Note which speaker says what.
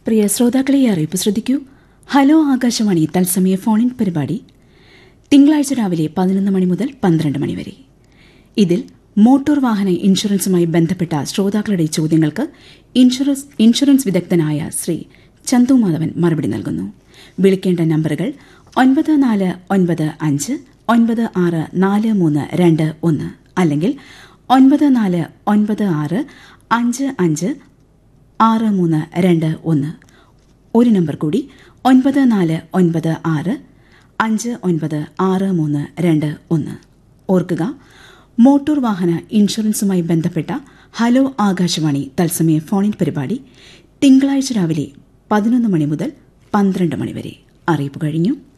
Speaker 1: പ്രിയ ശ്രോതാക്കളെ ഈ അറിയിപ്പ് ശ്രദ്ധിക്കൂ ഹലോ ആകാശവാണി തത്സമയ ഫോണിൻ പരിപാടി തിങ്കളാഴ്ച രാവിലെ പതിനൊന്ന് മണി മുതൽ പന്ത്രണ്ട് മണി വരെ ഇതിൽ മോട്ടോർ വാഹന ഇൻഷുറൻസുമായി ബന്ധപ്പെട്ട ശ്രോതാക്കളുടെ ചോദ്യങ്ങൾക്ക് ഇൻഷുറൻസ് ഇൻഷുറൻസ് വിദഗ്ധനായ ശ്രീ ചന്തു മാധവൻ മറുപടി നൽകുന്നു വിളിക്കേണ്ട നമ്പറുകൾ ഒൻപത് നാല് ഒൻപത് അഞ്ച് ഒൻപത് ആറ് നാല് മൂന്ന് രണ്ട് ഒന്ന് അല്ലെങ്കിൽ ഒൻപത് നാല് ഒൻപത് ആറ് അഞ്ച് അഞ്ച് ആറ് മൂന്ന് രണ്ട് ഒന്ന് ഒരു നമ്പർ കൂടി ഒൻപത് നാല് ഒൻപത് ആറ് അഞ്ച് ഒൻപത് ആറ് മൂന്ന് രണ്ട് ഒന്ന് ഓർക്കുക മോട്ടോർ വാഹന ഇൻഷുറൻസുമായി ബന്ധപ്പെട്ട ഹലോ ആകാശവാണി തത്സമയ ഫോണിൻ പരിപാടി തിങ്കളാഴ്ച രാവിലെ പതിനൊന്ന് മണി മുതൽ പന്ത്രണ്ട് മണി വരെ അറിയിപ്പ് കഴിഞ്ഞു